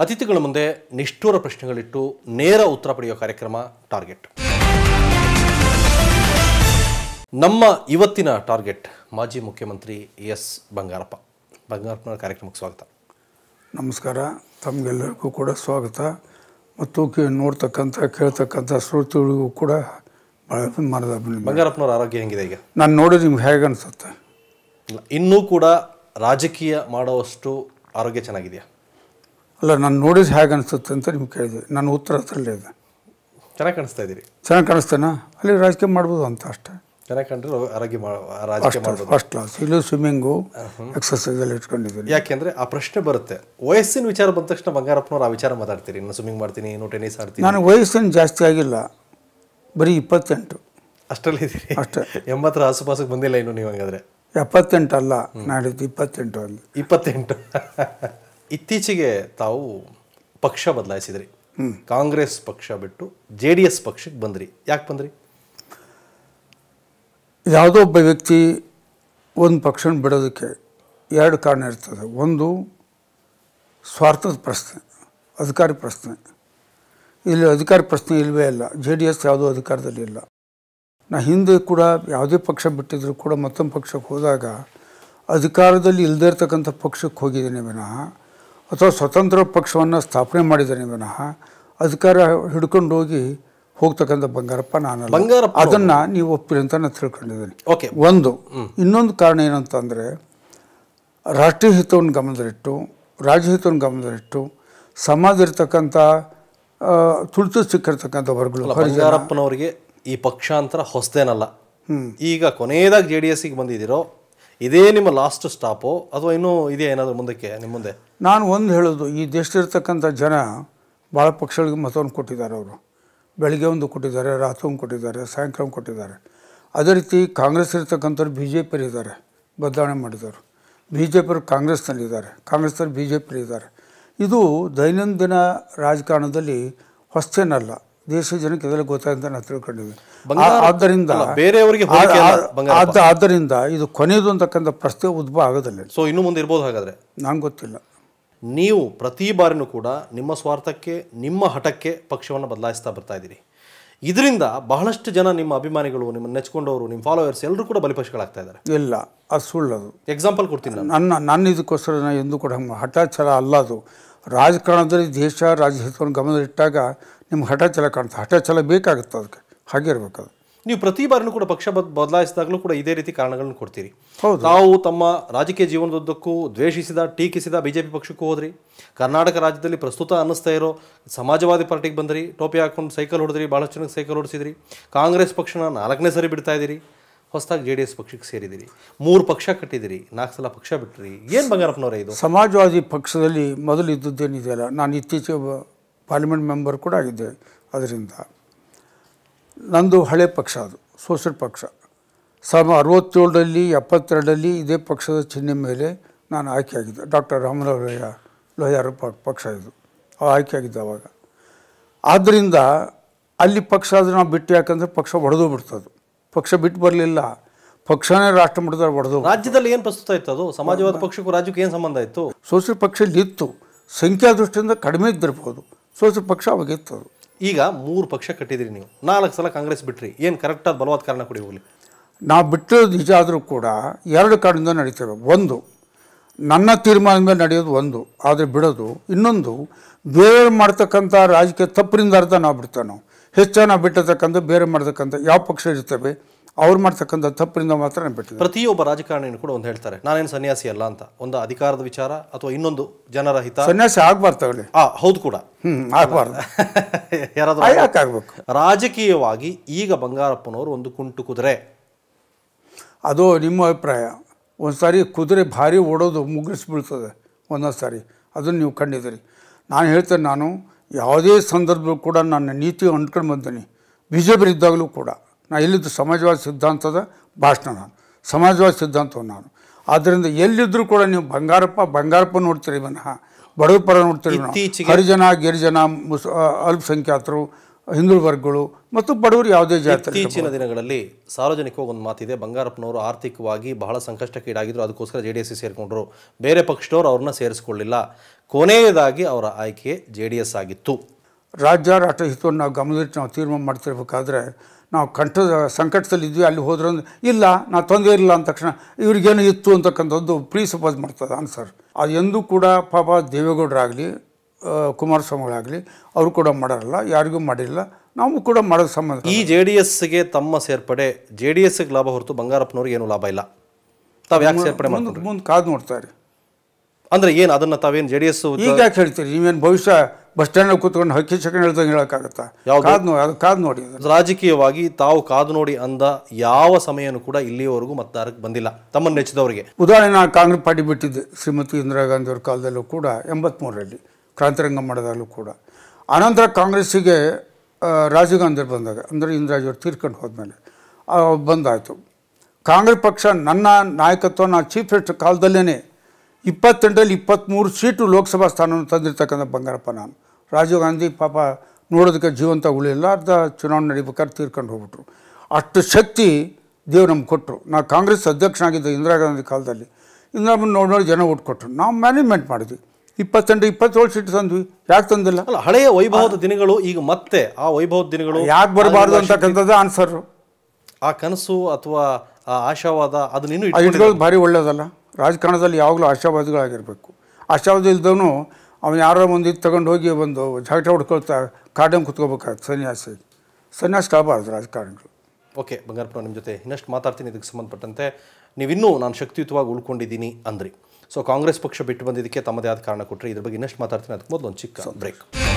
ಅತಿಥಿಗಳ ಮುಂದೆ ನಿಷ್ಠುರ ಪ್ರಶ್ನೆಗಳಿಟ್ಟು ನೇರ ಉತ್ತರ ಪಡೆಯುವ ಕಾರ್ಯಕ್ರಮ ಟಾರ್ಗೆಟ್ ನಮ್ಮ ಇವತ್ತಿನ ಟಾರ್ಗೆಟ್ ಮಾಜಿ ಮುಖ್ಯಮಂತ್ರಿ ಎಸ್ ಬಂಗಾರಪ್ಪ ಬಂಗಾರಪ್ಪನವರ ಕಾರ್ಯಕ್ರಮಕ್ಕೆ ಸ್ವಾಗತ ನಮಸ್ಕಾರ ತಮಗೆಲ್ಲರಿಗೂ ಕೂಡ ಸ್ವಾಗತ ಮತ್ತು ಕೇ ನೋಡ್ತಕ್ಕಂಥ ಕೇಳ್ತಕ್ಕಂಥ ಶ್ರೋತೃಗಳಿಗೂ ಕೂಡ ಭಾಳ ಮನದ ಅಭಿನಂದನೆ ಬಂಗಾರಪ್ಪನವರ ಆರೋಗ್ಯ ಹೆಂಗಿದೆ ಈಗ ನಾನು ನೋಡಿದ್ರೆ ನಿಮ್ಗೆ ಹೇಗೆ ಅನಿಸುತ್ತೆ ಇಲ್ಲ, ಇನ್ನೂ ಕೂಡ ರಾಜಕೀಯ ಮಾಡುವಷ್ಟು ಆರೋಗ್ಯ ಚೆನ್ನಾಗಿದೆಯಾ ಅಲ್ಲ ನಾನು ನೋಡಿದ್ರೆ ಹೇಗೆ ಅನಿಸುತ್ತೆ ಅಂತ ನಿಮ್ಗೆ ಕೇಳಿದೆ ನನ್ನ ಉತ್ತರ ಅದರಲ್ಲೇ ಇದೆ ಚೆನ್ನಾಗಿ ಕಾಣಿಸ್ತಾ ಇದ್ದೀರಿ ಚೆನ್ನಾಗಿ ಕಾಣಿಸ್ತೇನಾ ಅಲ್ಲಿ ರಾಜಕೀಯ ಮಾಡ್ಬೋದು ಅಂತ ಅಷ್ಟೇ ಚೆನ್ನಾಗಿ ಕಂಡ್ರೆ ಆರೋಗ್ಯ ಮಾ- ರಾಜಕೀಯ ಮಾಡ್ಬೋದು ಫಸ್ಟ್ ಕ್ಲಾಸ್ ಇಲ್ಲೂ ಸ್ವಿಮ್ಮಿಂಗು ಎಕ್ಸಸೈಸ್ ಎಲ್ಲ ಇಟ್ಕೊಂಡಿದ್ದೀನಿ ಯಾಕೆಂದ್ರೆ ಆ ಪ್ರಶ್ನೆ ಬರುತ್ತೆ ವಯಸ್ಸಿನ ವಿಚಾರ ಬಂದ ತಕ್ಷಣ ಬಂಗಾರಪ್ಪನವ್ರು ಆ ವಿಚಾರ ಮಾತಾಡ್ತೀರಿ ಇನ್ನು ಸ್ವಿಮ್ಮಿಂಗ್ ಮಾಡ್ತೀನಿ ಇನ್ನು ಟೆನ್ನಿಸ್ ಆಡ್ತೀನಿ ನಾನು ವಯಸ್ಸೇನು ಜಾಸ್ತಿ ಆಗಿಲ್ಲ ಬರೀ ಇಪ್ಪತ್ತೆಂಟು ಅಷ್ಟರಲ್ಲಿ ಇದ್ದೀರಿ ಅಷ್ಟೇ. ಎಂಬತ್ತರ ಆಸುಪಾಸಿಗೆ ಬಂದಿಲ್ಲ ಇನ್ನು ನೀವು ಹಂಗಾದ್ರೆ ಎಪ್ಪತ್ತೆಂಟು ಅಲ್ಲ ನಾಡಿದ್ದು ಇಪ್ಪತ್ತೆಂಟು ಅಲ್ಲಿ ಇಪ್ಪತ್ತೆಂಟು ಇತ್ತೀಚೆಗೆ ತಾವು ಪಕ್ಷ ಬದಲಾಯಿಸಿದ್ರಿ ಕಾಂಗ್ರೆಸ್ ಪಕ್ಷ ಬಿಟ್ಟು ಜೆ ಡಿ ಎಸ್ ಪಕ್ಷಕ್ಕೆ ಬಂದ್ರಿ ಯಾಕೆ ಬಂದ್ರಿ ಯಾವುದೋ ಒಬ್ಬ ವ್ಯಕ್ತಿ ಒಂದು ಪಕ್ಷನ ಬಿಡೋದಕ್ಕೆ ಎರಡು ಕಾರಣ ಇರ್ತದೆ ಒಂದು ಸ್ವಾರ್ಥದ ಪ್ರಶ್ನೆ ಅಧಿಕಾರಿ ಪ್ರಶ್ನೆ ಇಲ್ಲಿ ಅಧಿಕಾರಿ ಪ್ರಶ್ನೆ ಇಲ್ಲವೇ ಇಲ್ಲ ಜೆ ಡಿ ಎಸ್ ಯಾವುದೋ ಅಧಿಕಾರದಲ್ಲಿ ಇಲ್ಲ ನಾ ಹಿಂದೆ ಕೂಡ ಯಾವುದೇ ಪಕ್ಷ ಬಿಟ್ಟಿದ್ರು ಕೂಡ ಮತ್ತೊಂದು ಪಕ್ಷಕ್ಕೆ ಹೋದಾಗ ಅಧಿಕಾರದಲ್ಲಿ ಇಲ್ಲದೇ ಇರ್ತಕ್ಕಂಥ ಪಕ್ಷಕ್ಕೆ ಹೋಗಿದ್ದೇನೆ ವಿನಃ ಅಥವಾ ಸ್ವತಂತ್ರ ಪಕ್ಷವನ್ನು ಸ್ಥಾಪನೆ ಮಾಡಿದ್ದೇನೆ ವಿನಃ ಅಧಿಕಾರ ಹಿಡ್ಕೊಂಡು ಹೋಗಿ ಹೋಗ್ತಕ್ಕಂಥ ಬಂಗಾರಪ್ಪ ನಾನಲ್ಲ ಬಂಗಾರಪ್ಪ ಅದನ್ನು ನೀವು ಒಪ್ಪಿರಿ ಅಂತ ನಾನು ತಿಳ್ಕೊಂಡಿದ್ದೀನಿ ಓಕೆ ಒಂದು ಇನ್ನೊಂದು ಕಾರಣ ಏನಂತಂದರೆ ರಾಷ್ಟ್ರೀಯ ಹಿತವನ್ನು ಗಮನದಲ್ಲಿಟ್ಟು ರಾಜ್ಯ ಹಿತವನ್ನು ಗಮನದಲ್ಲಿಟ್ಟು ಸಮಾಜ ಇರ್ತಕ್ಕಂಥ ಆ, ತುಳಿತು ಸಿಕ್ಕಿರ್ತಕ್ಕಂಥ ವರ್ಗಗಳು ಬಂಗಾರಪ್ಪನವರಿಗೆ ಈ ಪಕ್ಷಾಂತರ ಹೊಸದೇನಲ್ಲ ಈಗ ಕೊನೆಯದಾಗಿ ಜೆ ಡಿ ಎಸ್ಗೆ ಬಂದಿದ್ದೀರೋ ಇದೇ ನಿಮ್ಮ ಲಾಸ್ಟ್ ಸ್ಟಾಪು ಅಥವಾ ಇನ್ನೂ ಇದೆಯಾ ಏನಾದರೂ ಮುಂದಕ್ಕೆ ನಿಮ್ಮ ಮುಂದೆ ನಾನು ಒಂದು ಹೇಳೋದು ಈ ದೇಶದಲ್ಲಿರ್ತಕ್ಕಂಥ ಜನ ಭಾಳ ಪಕ್ಷಗಳಿಗೆ ಮತವನ್ನು ಕೊಟ್ಟಿದ್ದಾರೆ ಅವರು ಬೆಳಿಗ್ಗೆ ಒಂದು ಕೊಟ್ಟಿದ್ದಾರೆ ರಾತ್ರಿ ಒಂದು ಕೊಟ್ಟಿದ್ದಾರೆ ಸಾಯಂಕಾಲ ಒಂದು ಕೊಟ್ಟಿದ್ದಾರೆ ಅದೇ ರೀತಿ ಕಾಂಗ್ರೆಸ್ ಇರ್ತಕ್ಕಂಥವ್ರು ಬಿ ಜೆ ಪಿಯಲ್ಲಿದ್ದಾರೆ ಬದಲಾವಣೆ ಮಾಡಿದವರು ಬಿ ಜೆ ಪಿಯವರು ಕಾಂಗ್ರೆಸ್ನಲ್ಲಿದ್ದಾರೆ ಕಾಂಗ್ರೆಸ್ನವ್ರು ಬಿ ಜೆ ಪಿಯಲ್ಲಿದ್ದಾರೆ ಇದು ದೈನಂದಿನ ರಾಜಕಾರಣದಲ್ಲಿ ಹೊಸ್ತೇನಲ್ಲ ದೇಶ ಜನಕ್ಕೆ ಇದೆಲ್ಲ ಗೊತ್ತಾಗಿದೆ ನಾನು ತಿಳ್ಕೊಂಡಿದ್ದೀನಿ ಆ- ಆದ್ದರಿಂದ ಅಲ್ಲ, ಬೇರೆಯವರಿಗೆ ಹೋಲಿಕೆ ಆ- ಅಲ್ಲ, ಆ- ಬಂಗಾರಪ್ಪ. ಆದ- ಆದ್ದರಿಂದ ಇದು ಕೊನೆಯದು ಅಂತಕ್ಕಂಥ ಪ್ರಶ್ನೆ ಉದ್ಭವ ಆಗೋದಿಲ್ಲ ಸೊ ಇನ್ನು ಮುಂದೆ ಇರ್ಬೋದು ಹಾಗಾದರೆ ನಂಗೆ ಗೊತ್ತಿಲ್ಲ ನೀವು ಪ್ರತಿ ಬಾರಿನೂ ಕೂಡ ನಿಮ್ಮ ಸ್ವಾರ್ಥಕ್ಕೆ ನಿಮ್ಮ ಹಠಕ್ಕೆ ಪಕ್ಷವನ್ನು ಬದಲಾಯಿಸ್ತಾ ಬರ್ತಾ ಇದ್ದೀರಿ ಇದರಿಂದ ಬಹಳಷ್ಟು ಜನ ನಿಮ್ಮ ಅಭಿಮಾನಿಗಳು ನಿಮ್ಮ ನೆಚ್ಕೊಂಡವರು ನಿಮ್ಮ ಫಾಲೋವರ್ಸ್ ಎಲ್ಲರೂ ಕೂಡ ಬಲಿಪಶುಗಳಾಗ್ತಾ ಇದ್ದಾರೆ ಇಲ್ಲ ಅದು ಸುಳ್ಳದು ಎಕ್ಸಾಂಪಲ್ ಕೊಡ್ತೀನಿ ನಾನು ನನ್ನ ನನ್ನ ಇದಕ್ಕೋಸ್ಕರ ನಾನು ಎಂದೂ ಕೂಡ ಹಂಗೆ ಹಠ ಛಲ ಅಲ್ಲ ಅದು ರಾಜಕಾರಣದಲ್ಲಿ ದೇಶ ರಾಜ್ಯಹಿತವನ್ನು ಗಮನದಲ್ಲಿಟ್ಟಾಗ ನಿಮ್ಗೆ ಹಠ ಛಲ ಕಾಣ್ತದೆ ಹಠ ಛಲ ಬೇಕಾಗುತ್ತೆ ಅದಕ್ಕೆ ಹಾಗೆ ಇರ್ಬೇಕು ಅದು ನೀವು ಪ್ರತಿ ಬಾರಿನೂ ಕೂಡ ಪಕ್ಷ ಬದ್ ಬದಲಾಯಿಸಿದಾಗಲೂ ಕೂಡ ಇದೇ ರೀತಿ ಕಾರಣಗಳನ್ನು ಕೊಡ್ತೀರಿ ಹೌದು. ತಾವು ತಮ್ಮ ರಾಜಕೀಯ ಜೀವನದುದ್ದಕ್ಕೂ ದ್ವೇಷಿಸಿದ ಟೀಕಿಸಿದ ಬಿಜೆಪಿ ಪಕ್ಷಕ್ಕೂ ಹೋದ್ರಿ ಕರ್ನಾಟಕ ರಾಜ್ಯದಲ್ಲಿ ಪ್ರಸ್ತುತ ಅನ್ನಿಸ್ತಾ ಇರೋ ಸಮಾಜವಾದಿ ಪಾರ್ಟಿಗೆ ಬಂದ್ರಿ ಟೋಪಿ ಹಾಕೊಂಡು ಸೈಕಲ್ ಹೊಡೆದ್ರಿ ಭಾಳಷ್ಟು ಜನಕ್ಕೆ ಸೈಕಲ್ ಹೊಡಿಸಿದ್ರಿ ಕಾಂಗ್ರೆಸ್ ಪಕ್ಷನ ನಾಲ್ಕನೇ ಸರಿ ಬಿಡ್ತಾ ಇದ್ದೀರಿ ಹೊಸದಾಗಿ ಜೆ ಡಿ ಎಸ್ ಪಕ್ಷಕ್ಕೆ ಸೇರಿದಿರಿ ಮೂರು ಪಕ್ಷ ಕಟ್ಟಿದಿರಿ ನಾಲ್ಕು ಸಲ ಪಕ್ಷ ಬಿಟ್ರಿ ಏನು ಬಂಗಾರಪ್ಪನವರೇ ಇದು ಸಮಾಜವಾದಿ ಪಕ್ಷದಲ್ಲಿ ಮೊದಲು ಇದ್ದದ್ದೇನಿದೆಯಲ್ಲ ನಾನು ಇತ್ತೀಚೆಗೆ ಒಬ್ಬ ಪಾರ್ಲಿಮೆಂಟ್ ಮೆಂಬರ್ ಕೂಡ ಆಗಿದ್ದೆ ಅದರಿಂದ ನಂದು ಹಳೆ ಪಕ್ಷ ಅದು ಸೋಷಲ್ ಪಕ್ಷ ಸಾವಿರದ ಅರವತ್ತೇಳರಲ್ಲಿ ಎಪ್ಪತ್ತೆರಡರಲ್ಲಿ ಇದೇ ಪಕ್ಷದ ಚಿಹ್ನೆ ಮೇಲೆ ನಾನು ಆಯ್ಕೆಯಾಗಿದ್ದೆ ಡಾಕ್ಟರ್ ರಾಮರಾವ್ ಲೋಯ ಲೋಯಾರ ಪ- ಪಕ್ಷ ಇದು ಅವ ಆಯ್ಕೆಯಾಗಿದ್ದೆ ಅವಾಗ ಆದ್ದರಿಂದ ಅಲ್ಲಿ ಪಕ್ಷ ಆದರೆ ನಾವು ಬಿಟ್ಟು ಯಾಕಂದರೆ ಪಕ್ಷ ಒಡೆದು ಬಿಡ್ತದೆ ಪಕ್ಷ ಬಿಟ್ಟು ಬರಲಿಲ್ಲ ಪಕ್ಷನೇ ರಾಷ್ಟ್ರ ಮಟ್ಟದಲ್ಲಿ ಒಡೆದು ರಾಜ್ಯದಲ್ಲಿ ಏನು ಪ್ರಸ್ತುತ ಇತ್ತು ಅದು ಸಮಾಜವಾದ ಪಕ್ಷಕ್ಕೂ ರಾಜ್ಯಕ್ಕೂ ಏನು ಸಂಬಂಧ ಇತ್ತು ಸೋಷಲ್ ಪಕ್ಷದಲ್ಲಿ ಇತ್ತು ಸಂಖ್ಯಾ ದೃಷ್ಟಿಯಿಂದ ಕಡಿಮೆ ಇದ್ದಿರ್ಬೋದು ಸೋಷಲ್ ಪಕ್ಷ ಅವಾಗಿತ್ತು ಅದು ಈಗ ಮೂರು ಪಕ್ಷ ಕಟ್ಟಿದಿರಿ ನೀವು ನಾಲ್ಕು ಸಲ ಕಾಂಗ್ರೆಸ್ ಬಿಟ್ರಿ ಏನು ಕರೆಕ್ಟಾದ ಬಲವಾದ ಕಾರಣ ಕೊಡಿ ಹೋಗ್ಲಿ ನಾವು ಬಿಟ್ಟಿರೋದು ನಿಜ ಆದರೂ ಕೂಡ ಎರಡು ಕಾರಣದಿಂದ ನಡೀತೇವೆ ಒಂದು ನನ್ನ ತೀರ್ಮಾನದ ಮೇಲೆ ನಡೆಯೋದು ಒಂದು ಆದರೆ ಬಿಡೋದು ಇನ್ನೊಂದು ಬೇರೆ ಮಾಡ್ತಕ್ಕಂಥ ರಾಜಕೀಯ ತಪ್ಪರಿಂದ ಅರ್ಧ ನಾವು ಬಿಡ್ತೇವೆ ನಾವು ಹೆಚ್ಚಾಗಿ ನಾವು ಬಿಟ್ಟಿರ್ತಕ್ಕಂಥ ಬೇರೆ ಮಾಡ್ತಕ್ಕಂಥ ಯಾವ ಪಕ್ಷ ಇರ್ತೇವೆ ಅವ್ರು ಮಾಡ್ತಕ್ಕಂಥ ತಪ್ಪರಿಂದ ಮಾತ್ರ ನಾವು ಬಿಟ್ಟಿದ್ದೇವೆ ಪ್ರತಿಯೊಬ್ಬ ರಾಜಕಾರಣಿನೂ ಕೂಡ ಒಂದು ಹೇಳ್ತಾರೆ ನಾನೇನು ಸನ್ಯಾಸಿ ಅಲ್ಲ ಅಂತ ಒಂದು ಅಧಿಕಾರದ ವಿಚಾರ ಅಥವಾ ಇನ್ನೊಂದು ಜನರ ಹಿತ ಸನ್ಯಾಸಿ ಆಗ್ಬಾರ್ದು ಆ ಹೌದು ಕೂಡ ಹ್ಞೂ ಆಗಬಾರ್ದು ಯಾರಾದ್ರೂ ಯಾಕೆ ಆಗ್ಬೇಕು ರಾಜಕೀಯವಾಗಿ ಈಗ ಬಂಗಾರಪ್ಪನವರು ಒಂದು ಕುಂಟು ಕುದುರೆ ಅದು ನಿಮ್ಮ ಅಭಿಪ್ರಾಯ ಒಂದು ಸಾರಿ ಕುದುರೆ ಭಾರಿ ಓಡೋದು ಮುಗಿಸ್ ಬೀಳ್ತದೆ ಒಂದೊಂದು ಸಾರಿ ಅದನ್ನು ನೀವು ಕಂಡಿದ್ದೀರಿ ನಾನು ಹೇಳ್ತೇನೆ ನಾನು ಯಾವುದೇ ಸಂದರ್ಭದಲ್ಲೂ ಕೂಡ ನನ್ನ ನೀತಿ ಅಂಟ್ಕೊಂಡು ಬಂದೀನಿ ಬಿ ಜೆ ಪಿ ಇದ್ದಾಗಲೂ ಕೂಡ ನಾ ಎಲ್ಲಿದ್ದು ಸಮಾಜವಾದ ಸಿದ್ಧಾಂತದ ಭಾಷಣ ನಾನು ಸಮಾಜವಾದ ಸಿದ್ಧಾಂತವು ನಾನು ಆದ್ದರಿಂದ ಎಲ್ಲಿದ್ದರೂ ಕೂಡ ನೀವು ಬಂಗಾರಪ್ಪ ಬಂಗಾರಪ್ಪ ನೋಡ್ತೀರಿ ವಿನಃ ಬಡವ ಪರ ನೋಡ್ತೀರಿ ವಿನಃ ಇತ್ತೀಚೆಗೆ- ಹರಿಜನ ಗಿರಿಜನ ಮುಸ್ ಆ, ಅಲ್ಪಸಂಖ್ಯಾತರು ಹಿಂದುಳಿದ ವರ್ಗಗಳು ಮತ್ತು ಬಡವರು ಯಾವುದೇ ಜಾತಿ ಇತ್ತೀಚಿನ ದಿನಗಳಲ್ಲಿ ಸಾರ್ವಜನಿಕವಾಗಿ ಒಂದು ಮಾತಿದೆ ಬಂಗಾರಪ್ಪನವರು ಆರ್ಥಿಕವಾಗಿ ಬಹಳ ಸಂಕಷ್ಟಕ್ಕೀಡಾಗಿದ್ರು ಅದಕ್ಕೋಸ್ಕರ ಜೆ ಡಿ ಎಸ್ ಸೇರಿಕೊಂಡ್ರು ಬೇರೆ ಪಕ್ಷದವರು ಅವ್ರನ್ನ ಸೇರಿಸ್ಕೊಳ್ಳಿಲ್ಲ ಕೊನೆಯದಾಗಿ ಅವರ ಆಯ್ಕೆ ಜೆ ಡಿ ಎಸ್ ಆಗಿತ್ತು ರಾಜ್ಯ ರಾಷ್ಟ್ರ ಹಿತವನ್ನು ನಾವು ಗಮನದಲ್ಲಿಟ್ಟು ನಾವು ತೀರ್ಮಾನ ಮಾಡ್ತಿರ್ಬೇಕಾದ್ರೆ ನಾವು ಕಂಠದ ಸಂಕಟದಲ್ಲಿ ಇದ್ವಿ ಅಲ್ಲಿ ಹೋದ್ರೆ ಅಂದ್ರೆ ಇಲ್ಲ ನಾವು ತೊಂದರೆ ಇಲ್ಲ ಅಂದ ತಕ್ಷಣ ಇವ್ರಿಗೇನು ಇತ್ತು ಅಂತಕ್ಕಂಥದ್ದು ಪ್ರೀ ಸಪೋಸ್ ಮಾಡ್ತದೆ ಆನ್ಸರ್ ಅದು ಎಂದೂ ಕೂಡ ಪಾಪ ದೇವೇಗೌಡರಾಗಲಿ ಕುಮಾರಸ್ವಾಮಿಗಳಾಗಲಿ ಅವರು ಕೂಡ ಮಾಡಾರಲ್ಲ ಯಾರಿಗೂ ಮಾಡಿಲ್ಲ ನಾವು ಕೂಡ ಮಾಡೋದು ಸಂಬಂಧ ಈ ಜೆ ಡಿ ಎಸ್ಗೆ ತಮ್ಮ ಸೇರ್ಪಡೆ ಜೆ ಡಿ ಎಸ್ಗೆ ಲಾಭ ಹೊರತು ಬಂಗಾರಪ್ಪನವ್ರಿಗೆ ಏನು ಲಾಭ ಇಲ್ಲ ತಾವು ಯಾಕೆ ಸೇರ್ಪಡೆ ಮಾಡ್ಕೊಂಡ್ರಿ ಮುಂದೆ ಮುಂದೆ ಕಾದು ನೋಡ್ತಾರೆ ಅಂದ್ರೆ ಏನು ಅದನ್ನ ತಾವೇನು ಜೆ ಡಿ ಎಸ್ ಈಗ ಯಾಕೆ ಹೇಳ್ತೀರಿ ನೀವೇನು ಭವಿಷ್ಯ ಬಸ್ ಸ್ಟ್ಯಾಂಡಲ್ಲಿ ಕೂತ್ಕೊಂಡು ಹಕ್ಕಿ ಚಕನ್ ಹೇಳ್ದಂಗೆ ಹೇಳೋಕ್ಕಾಗತ್ತಾ ಯಾವ್ದು? ಕಾದು ನೋಡಿ ಅದು ಕಾದು ನೋಡಿ ಅದನ್ನ. ರಾಜಕೀಯವಾಗಿ ತಾವು ಕಾದು ನೋಡಿ ಅಂದ ಯಾವ ಸಮಯನೂ ಕೂಡ ಇಲ್ಲಿಯವರೆಗೂ ಮತದಾರಕ್ಕೆ ಬಂದಿಲ್ಲ ತಮ್ಮನ್ನು ನೆಚ್ಚಿದವರಿಗೆ ಉದಾಹರಣೆ ನಾನು ಕಾಂಗ್ರೆಸ್ ಪಾರ್ಟಿ ಬಿಟ್ಟಿದ್ದೆ ಶ್ರೀಮತಿ ಇಂದಿರಾ ಗಾಂಧಿ ಅವ್ರ ಕಾಲದಲ್ಲೂ ಕೂಡ ಎಂಬತ್ತ್ಮೂರರಲ್ಲಿ ಕ್ರಾಂತಿರಂಗ ಮಾಡಿದಾಗಲೂ ಕೂಡ ಆನಂತರ ಕಾಂಗ್ರೆಸ್ಸಿಗೆ ಆ, ರಾಜೀವ್ ಗಾಂಧಿ ಬಂದಾಗ ಅಂದರೆ ಇಂದಿರಾಜಿ ಅವ್ರು ತೀರ್ಕೊಂಡು ಹೋದ್ಮೇಲೆ ಆ, ಬಂದಾಯಿತು ಕಾಂಗ್ರೆಸ್ ಪಕ್ಷ ನನ್ನ ನಾಯಕತ್ವ ನಾನು ಚೀಫ್ ಮಿನಿಸ್ಟರ್ ಕಾಲದಲ್ಲೇ ಇಪ್ಪತ್ತೆಂಟರಲ್ಲಿ ಇಪ್ಪತ್ತ್ಮೂರು ಸೀಟು ಲೋಕಸಭಾ ಸ್ಥಾನವನ್ನು ತಂದಿರ್ತಕ್ಕಂಥ ಬಂಗಾರಪ್ಪ ನಾನು ರಾಜೀವ್ ಗಾಂಧಿ ಪಾಪ ನೋಡೋದಕ್ಕೆ ಜೀವಂತ ಉಳಿಲ್ಲ ಅರ್ಧ ಚುನಾವಣೆ ನಡಿಬೇಕಾದ್ರೆ ತೀರ್ಕೊಂಡು ಹೋಗ್ಬಿಟ್ರು ಅಷ್ಟು ಶಕ್ತಿ ದೇವ್ರು ನಮ್ಗೆ ಕೊಟ್ಟರು ನಾವು ಕಾಂಗ್ರೆಸ್ ಅಧ್ಯಕ್ಷನಾಗಿದ್ದ ಇಂದಿರಾ ಗಾಂಧಿ ಕಾಲದಲ್ಲಿ ಇಂದಿರಾ ನೋಡಿ ನೋಡಿ ಜನ ಓಟ್ ಕೊಟ್ಟರು ನಾವು ಮ್ಯಾನೇಜ್ಮೆಂಟ್ ಮಾಡಿದ್ವಿ ಇಪ್ಪತ್ತೆಂಟು ಇಪ್ಪತ್ತೇಳು ಸೀಟ್ ತಂದ್ವಿ ಯಾಕೆ ತಂದಿಲ್ಲ ಅಲ್ಲ ಹಳೆಯ ವೈಭವದ ದಿನಗಳು ಈಗ ಮತ್ತೆ ಆ ವೈಭವದ ದಿನಗಳು ಯಾಕೆ ಬರಬಾರ್ದು ಅಂತಕ್ಕಂಥದ್ದು ಆನ್ಸರು ಆ ಕನಸು ಅಥವಾ ಆ ಆಶಾವಾದ ಅದನ್ನ ಇನ್ನೂ ಅದು ಇಟ್ಕೊಂಡಿಲ್ಲ. ಇಟ್ಕೊಳ್ಳೋದು ಭಾರಿ ಒಳ್ಳೇದಲ್ಲ ರಾಜಕಾರಣದಲ್ಲಿ ಯಾವಾಗಲೂ ಆಶಾವಾದಿಗಳಾಗಿರಬೇಕು ಆಶಾವಾದಿ ಇಲ್ದವನು ಅವನು ಯಾರೋ ಒಂದು ಇದು ತಗೊಂಡು ಹೋಗಿ ಒಂದು ಜಾಗಟ ಹೊಡ್ಕೊಳ್ತಾ ಕಾಡಂಗೆ ಕುತ್ಕೋಬೇಕಾಗ್ತದೆ ಸನ್ಯಾಸಿ ಸನ್ಯಾಸ ಆಗಬಾರ್ದು ರಾಜಕಾರಣಿಗಳು ಓಕೆ ಬಂಗಾರಪ್ಪ ನಿಮ್ಮ ಜೊತೆ ಇನ್ನಷ್ಟು ಮಾತಾಡ್ತೀನಿ ಇದಕ್ಕೆ ಸಂಬಂಧಪಟ್ಟಂತೆ ನೀವಿನ್ನೂ ನಾನು ಶಕ್ತಿಯುತವಾಗಿ ಉಳ್ಕೊಂಡಿದ್ದೀನಿ ಅಂದ್ರಿ ಸೊ ಕಾಂಗ್ರೆಸ್ ಪಕ್ಷ ಬಿಟ್ಟು ಬಂದಿದ್ದಕ್ಕೆ ತಮ್ಮದೇ ಆದ ಕಾರಣ ಕೊಟ್ಟರೆ ಇದ್ರ ಬಗ್ಗೆ ಇನ್ನಷ್ಟು ಮಾತಾಡ್ತೀನಿ ಅದಕ್ಕೆ ಮೊದಲು ಒಂದು ಚಿಕ್ಕ ಬ್ರೇಕ್